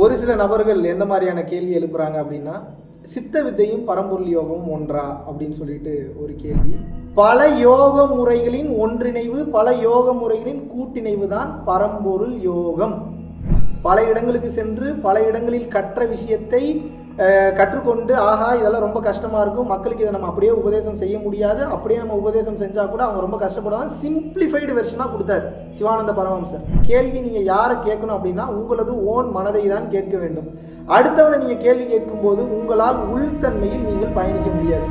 ஒரு சில நபர்கள் எந்த மாதிரியான கேள்வி எழுப்புறாங்க அப்படின்னா சித்த வித்தையும் பரம்பொருள் யோகமும் ஒன்றா அப்படின்னு சொல்லிட்டு ஒரு கேள்வி பல யோக முறைகளின் ஒன்றிணைவு பல யோக முறைகளின் கூட்டிணைவு தான் பரம்பொருள் யோகம் பல இடங்களுக்கு சென்று பல இடங்களில் கற்ற விஷயத்தை அஹ், கற்றுக்கொண்டு ஆஹா இதெல்லாம் ரொம்ப கஷ்டமா இருக்கும் மக்களுக்கு இதை நம்ம அப்படியே உபதேசம் செய்ய முடியாது அப்படியே நம்ம உபதேசம் செஞ்சா கூட அவங்க ரொம்ப கஷ்டப்படுவாங்க சிம்பிளிஃபைடு வெர்ஷனாக கொடுத்தாரு சிவானந்த பரமஹம்சர் கேள்வி நீங்க யாரை கேட்கணும் அப்படின்னா உங்களது ஓன் மனதை தான் கேட்க வேண்டும் அடுத்தவனை நீங்க கேள்வி கேட்கும்போது உங்களால் உள்தன்மையில் நீங்கள் பயணிக்க முடியாது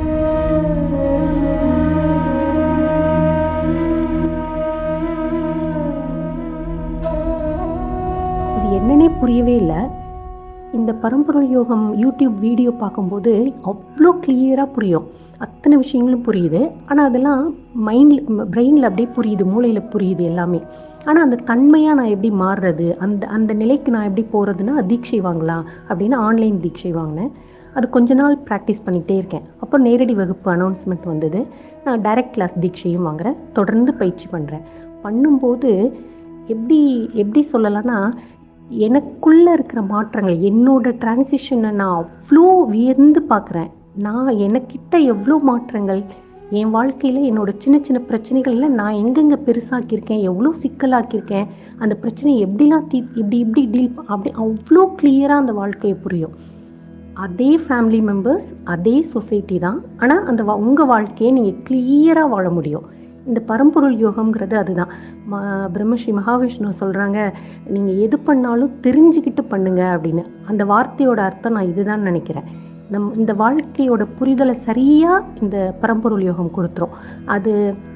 இது என்னன்னே புரியவே இல்லை இந்த பரம்பொருள் யோகம் யூடியூப் வீடியோ பார்க்கும்போது அவ்வளோ கிளியராக புரியும் அத்தனை விஷயங்களும் புரியுது ஆனால் அதெல்லாம் மைண்டில் பிரெயினில் அப்படியே புரியுது மூளையில் புரியுது எல்லாமே ஆனால் அந்த தன்மையாக நான் எப்படி மாறுறது அந்த அந்த நிலைக்கு நான் எப்படி போகிறதுனா தீட்சை வாங்கலாம் அப்படின்னு ஆன்லைன் தீட்சை வாங்கினேன் அது கொஞ்ச நாள் ப்ராக்டிஸ் பண்ணிகிட்டே இருக்கேன் அப்போ நேரடி வகுப்பு அனௌன்ஸ்மெண்ட் வந்தது நான் டைரக்ட் கிளாஸ் தீட்சையும் வாங்குறேன் தொடர்ந்து பயிற்சி பண்ணுறேன் பண்ணும்போது எப்படி எப்படி சொல்லலாம்னா எனக்குள்ளே இருக்கிற மாற்றங்கள் என்னோட டிரான்சிஷனை நான் அவ்வளோ வியந்து பார்க்குறேன் நான் எனக்கிட்ட எவ்வளோ மாற்றங்கள் என் வாழ்க்கையில் என்னோட சின்ன சின்ன பிரச்சனைகளில் நான் எங்கெங்கே பெருசாக்கியிருக்கேன் எவ்வளோ சிக்கலாக்கியிருக்கேன் அந்த பிரச்சனையை எப்படிலாம் தீ இப்படி இப்படி டீல் அப்படி அவ்வளோ கிளியராக அந்த வாழ்க்கையை புரியும் அதே ஃபேமிலி மெம்பர்ஸ் அதே சொசைட்டி தான் ஆனால் அந்த வா உங்கள் வாழ்க்கையை நீங்கள் கிளியராக வாழ முடியும் இந்த பரம்பொருள் யோகம்ங்கிறது அதுதான் ம பிரம்மஸ்ரீ மகாவிஷ்ணு சொல்கிறாங்க நீங்கள் எது பண்ணாலும் தெரிஞ்சுக்கிட்டு பண்ணுங்க அப்படின்னு அந்த வார்த்தையோட அர்த்தம் நான் இதுதான் நினைக்கிறேன் நம் இந்த வாழ்க்கையோட புரிதலை சரியாக இந்த பரம்பொருள் யோகம் கொடுத்துரும் அது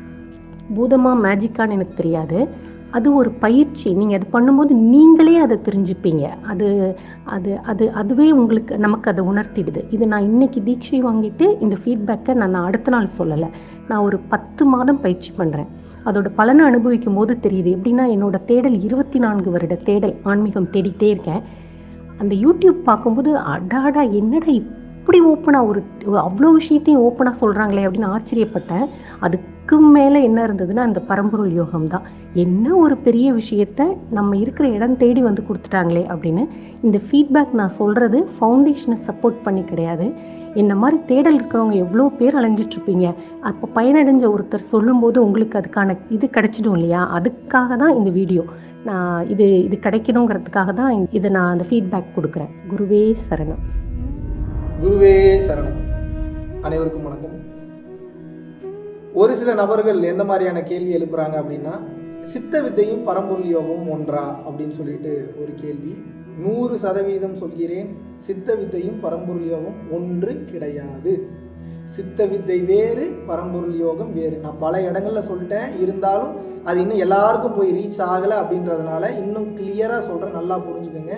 பூதமாக மேஜிக்கான்னு எனக்கு தெரியாது அது ஒரு பயிற்சி நீங்கள் அது பண்ணும்போது நீங்களே அதை தெரிஞ்சுப்பீங்க அது அது அது அதுவே உங்களுக்கு நமக்கு அதை உணர்த்திடுது இது நான் இன்னைக்கு தீட்சை வாங்கிட்டு இந்த ஃபீட்பேக்கை நான் நான் அடுத்த நாள் சொல்லலை நான் ஒரு பத்து மாதம் பயிற்சி பண்ணுறேன் அதோட பலனை அனுபவிக்கும் போது தெரியுது எப்படின்னா என்னோட தேடல் இருபத்தி நான்கு வருட தேடல் ஆன்மீகம் தேடிட்டே இருக்கேன் அந்த யூடியூப் பார்க்கும்போது அடாடா என்னடா இப்படி ஓப்பனாக ஒரு அவ்வளோ விஷயத்தையும் ஓப்பனாக சொல்கிறாங்களே அப்படின்னு ஆச்சரியப்பட்டேன் அதுக்கு மேலே என்ன இருந்ததுன்னா அந்த பரம்பொருள் யோகம் தான் என்ன ஒரு பெரிய விஷயத்த நம்ம இருக்கிற இடம் தேடி வந்து கொடுத்துட்டாங்களே அப்படின்னு இந்த ஃபீட்பேக் நான் சொல்கிறது ஃபவுண்டேஷனை சப்போர்ட் பண்ணி கிடையாது என்ன மாதிரி தேடல் இருக்கிறவங்க எவ்வளோ பேர் அலைஞ்சிட்ருப்பீங்க அப்போ பயனடைஞ்ச ஒருத்தர் சொல்லும்போது உங்களுக்கு அதுக்கான இது கிடைச்சிடும் இல்லையா அதுக்காக தான் இந்த வீடியோ நான் இது இது கிடைக்கணுங்கிறதுக்காக தான் இதை நான் அந்த ஃபீட்பேக் கொடுக்குறேன் குருவே சரணம் குருவே சரணம் அனைவருக்கும் வணக்கம் ஒரு சில நபர்கள் எந்த மாதிரியான கேள்வி எழுப்புறாங்க அப்படின்னா சித்த வித்தையும் பரம்பொருள் யோகமும் ஒன்றா அப்படின்னு சொல்லிட்டு ஒரு கேள்வி நூறு சதவீதம் சொல்கிறேன் சித்த வித்தையும் பரம்பொருள் யோகம் ஒன்று கிடையாது சித்த வித்தை வேறு பரம்பொருள் யோகம் வேறு நான் பல இடங்கள்ல சொல்லிட்டேன் இருந்தாலும் அது இன்னும் எல்லாருக்கும் போய் ரீச் ஆகலை அப்படின்றதுனால இன்னும் கிளியராக சொல்கிறேன் நல்லா புரிஞ்சுக்கோங்க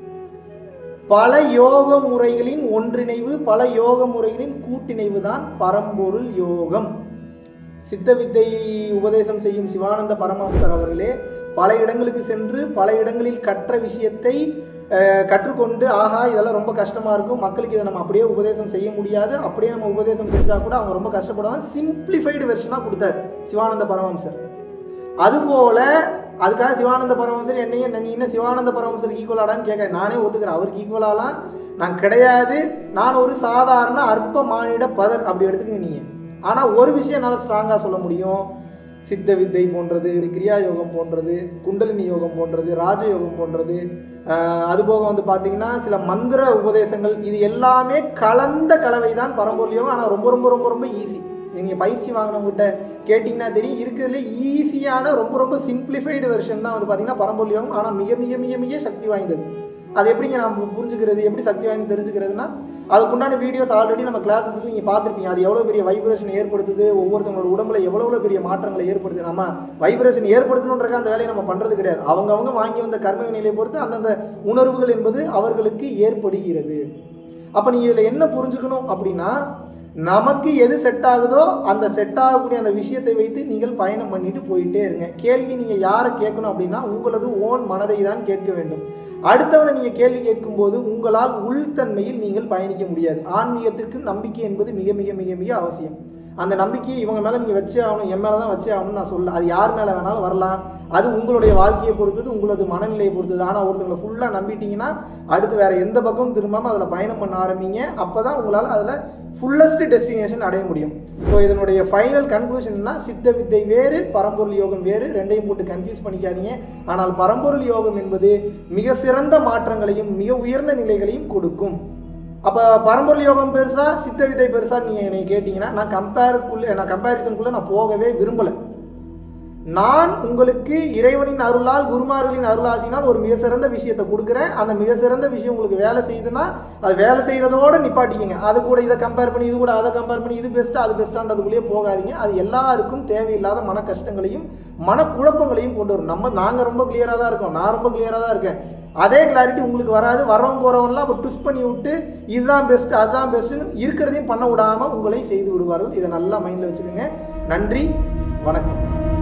பல யோக முறைகளின் ஒன்றிணைவு பல யோக முறைகளின் கூட்டிணைவு தான் பரம்பொருள் யோகம் சித்த வித்தை உபதேசம் செய்யும் சிவானந்த பரமஹம்சர் அவர்களே பல இடங்களுக்கு சென்று பல இடங்களில் கற்ற விஷயத்தை அஹ், கற்றுக்கொண்டு ஆஹா இதெல்லாம் ரொம்ப கஷ்டமா இருக்கும் மக்களுக்கு இதை நம்ம அப்படியே உபதேசம் செய்ய முடியாது அப்படியே நம்ம உபதேசம் செஞ்சா கூட அவங்க ரொம்ப கஷ்டப்படுவாங்க சிம்பிளிஃபைடு வெர்ஷனாக கொடுத்தாரு சிவானந்த பரமஹம்சர் அதுபோல அதுக்காக சிவானந்த பரமஹம்சர் என்னையே நீ என்ன சிவானந்த பரமஹம்சர் ஈக்குவலாடான்னு கேட்க நானே ஒத்துக்கிறேன் அவருக்கு ஈக்குவலாலாம் நான் கிடையாது நான் ஒரு சாதாரண அற்ப மானிட பதர் அப்படி எடுத்துக்கங்க நீங்க ஆனா ஒரு விஷயம் என்னால் ஸ்ட்ராங்கா சொல்ல முடியும் சித்த வித்தை போன்றது கிரியா யோகம் போன்றது குண்டலினி யோகம் போன்றது ராஜயோகம் போன்றது ஆஹ் அதுபோக வந்து பார்த்தீங்கன்னா சில மந்திர உபதேசங்கள் இது எல்லாமே கலந்த கலவை தான் பரம்பொருள் யோகம் ஆனால் ரொம்ப ரொம்ப ரொம்ப ரொம்ப ஈஸி நீங்கள் பயிற்சி வாங்கினவங்ககிட்ட கேட்டிங்கன்னா தெரியும் இருக்கிறதுல ஈஸியான ரொம்ப ரொம்ப சிம்பிளிஃபைடு வெர்ஷன் தான் வந்து பார்த்தீங்கன்னா பரம்பொருள் யோகம் ஆனால் மிக மிக மிக மிக சக்தி வாய்ந்தது அது எப்படிங்க நம்ம புரிஞ்சுக்கிறது எப்படி சக்தி வாய்ந்து தெரிஞ்சுக்கிறதுனா அதுக்குண்டான வீடியோஸ் ஆல்ரெடி நம்ம கிளாஸஸ்ல நீங்கள் பார்த்துருப்பீங்க அது எவ்வளோ பெரிய வைப்ரேஷன் ஏற்படுத்துது ஒவ்வொருத்தவங்களோட உடம்புல எவ்வளோ எவ்வளோ பெரிய மாற்றங்களை ஏற்படுத்துது நம்ம வைப்ரேஷன் ஏற்படுத்தணுன்றக்க அந்த வேலையை நம்ம பண்ணுறது கிடையாது அவங்கவங்க வாங்கி வந்த கர்ம வினையை பொறுத்து அந்தந்த உணர்வுகள் என்பது அவர்களுக்கு ஏற்படுகிறது அப்போ நீங்கள் இதில் என்ன புரிஞ்சுக்கணும் அப்படின்னா நமக்கு எது செட் ஆகுதோ அந்த செட் ஆகக்கூடிய அந்த விஷயத்தை வைத்து நீங்கள் பயணம் பண்ணிட்டு போயிட்டே இருங்க கேள்வி நீங்கள் யாரை கேட்கணும் அப்படின்னா உங்களது ஓன் மனதை தான் கேட்க வேண்டும் அடுத்தவனை நீங்கள் கேள்வி கேட்கும்போது உங்களால் உள்தன்மையில் நீங்கள் பயணிக்க முடியாது ஆன்மீகத்திற்கு நம்பிக்கை என்பது மிக மிக மிக மிக அவசியம் அந்த நம்பிக்கையை இவங்க மேலே நீங்கள் வச்சே ஆகணும் என் மேலே தான் வச்சே ஆகணும்னு நான் சொல்ல அது யார் மேலே வேணாலும் வரலாம் அது உங்களுடைய வாழ்க்கையை பொறுத்தது உங்களது மனநிலையை பொறுத்தது ஆனால் ஒருத்தங்களை ஃபுல்லாக நம்பிட்டீங்கன்னா அடுத்து வேற எந்த பக்கமும் திரும்பாமல் அதில் பயணம் பண்ண ஆரம்பிங்க அப்போ தான் உங்களால் அதில் ஃபுல்லஸ்ட் டெஸ்டினேஷன் அடைய முடியும் ஸோ இதனுடைய ஃபைனல் கன்க்ளூஷன்னா சித்த வித்தை வேறு பரம்பொருள் யோகம் வேறு ரெண்டையும் போட்டு கன்ஃபியூஸ் பண்ணிக்காதீங்க ஆனால் பரம்பொருள் யோகம் என்பது மிக சிறந்த மாற்றங்களையும் மிக உயர்ந்த நிலைகளையும் கொடுக்கும் அப்போ பரம்பொருள் யோகம் பெருசா சித்த வித்தை பெருசா நீங்கள் என்னை கேட்டிங்கன்னா நான் கம்பேருக்குள்ளே நான் கம்பேரிசனுக்குள்ளே நான் போகவே விரும்பலை நான் உங்களுக்கு இறைவனின் அருளால் குருமார்களின் அருளாசினால் ஒரு மிக சிறந்த விஷயத்தை கொடுக்குறேன் அந்த மிக சிறந்த விஷயம் உங்களுக்கு வேலை செய்யுதுன்னா அது வேலை செய்கிறதோட நிப்பாட்டிக்கிங்க அது கூட இதை கம்பேர் பண்ணி இது கூட அதை கம்பேர் பண்ணி இது பெஸ்ட்டாக அது பெஸ்ட்டான்றதுக்குள்ளேயே போகாதீங்க அது எல்லாருக்கும் தேவையில்லாத மன கஷ்டங்களையும் மனக்குழப்பங்களையும் கொண்டு வரும் நம்ம நாங்கள் ரொம்ப கிளியராக தான் இருக்கோம் நான் ரொம்ப கிளியராக தான் இருக்கேன் அதே கிளாரிட்டி உங்களுக்கு வராது வரவங்க போகிறவங்களாம் அப்போ ட்விஸ்ட் பண்ணி விட்டு இதுதான் பெஸ்ட் அதுதான் பெஸ்ட்டுன்னு இருக்கிறதையும் பண்ண விடாமல் உங்களை செய்து விடுவார்கள் இதை நல்லா மைண்டில் வச்சுக்கோங்க நன்றி வணக்கம்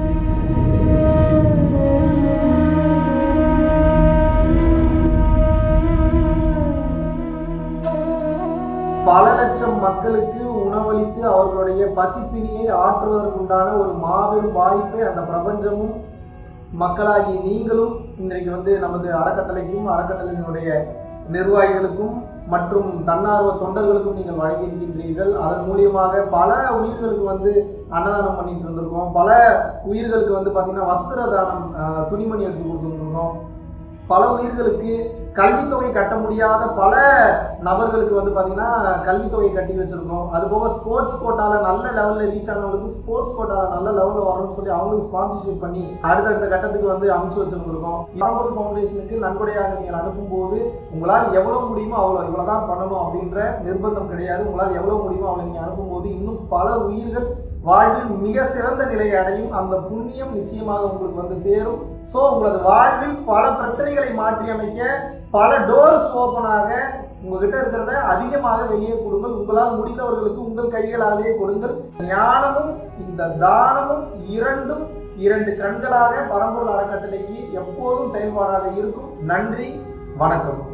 பல லட்சம் மக்களுக்கு உணவளித்து அவர்களுடைய பசிப்பினியை ஆற்றுவதற்குண்டான ஒரு மாபெரும் வாய்ப்பை அந்த பிரபஞ்சமும் மக்களாகி நீங்களும் இன்றைக்கு வந்து நமது அறக்கட்டளைக்கும் அறக்கட்டளையினுடைய நிர்வாகிகளுக்கும் மற்றும் தன்னார்வ தொண்டர்களுக்கும் நீங்கள் வழங்கியிருக்கின்றீர்கள் அதன் மூலியமாக பல உயிர்களுக்கு வந்து அன்னதானம் பண்ணிட்டு இருந்திருக்கோம் பல உயிர்களுக்கு வந்து பார்த்தீங்கன்னா வஸ்திர தானம் ஆஹ், துணிமணி எடுத்து கொடுத்துருக்கோம் பல உயிர்களுக்கு கல்வித்தொகை கட்ட முடியாத பல நபர்களுக்கு வந்து பார்த்தீங்கன்னா கல்வித்தொகை கட்டி வச்சிருக்கோம் அது போக ஸ்போர்ட்ஸ் கோட்டால நல்ல லெவலில் ரீச் ஆனவங்களுக்கு ஸ்போர்ட்ஸ் கோட்டால நல்ல லெவலில் வரணும்னு சொல்லி அவங்களுக்கு ஸ்பான்சர்ஷிப் பண்ணி அடுத்தடுத்த கட்டத்துக்கு வந்து அனுப்பிச்சு வச்சிருந்திருக்கோம் பரம்பொருள் ஃபவுண்டேஷனுக்கு நன்கொடையாக நீங்கள் அனுப்பும்போது உங்களால் எவ்வளவு முடியுமோ அவ்வளோ இவ்வளோ தான் பண்ணணும் அப்படின்ற நிர்பந்தம் கிடையாது உங்களால் எவ்வளவு முடியுமோ அவ்வளோ நீங்கள் அனுப்பும்போது இன்னும் பல உயிர்கள் வாழ்வில் மிக சிறந்த நிலையை அடையும் அந்த புண்ணியம் நிச்சயமாக உங்களுக்கு வந்து சேரும் ஸோ உங்களது வாழ்வில் பல பிரச்சனைகளை மாற்றி அமைக்க பல டோர்ஸ் ஓப்பனாக உங்ககிட்ட இருக்கிறத அதிகமாக வெளியே கொடுங்கள் உங்களால் முடிந்தவர்களுக்கு உங்கள் கைகளாலேயே கொடுங்கள் ஞானமும் இந்த தானமும் இரண்டும் இரண்டு கண்களாக பரம்பொருள் அறக்கட்டளைக்கு எப்போதும் செயல்பாடாக இருக்கும் நன்றி வணக்கம்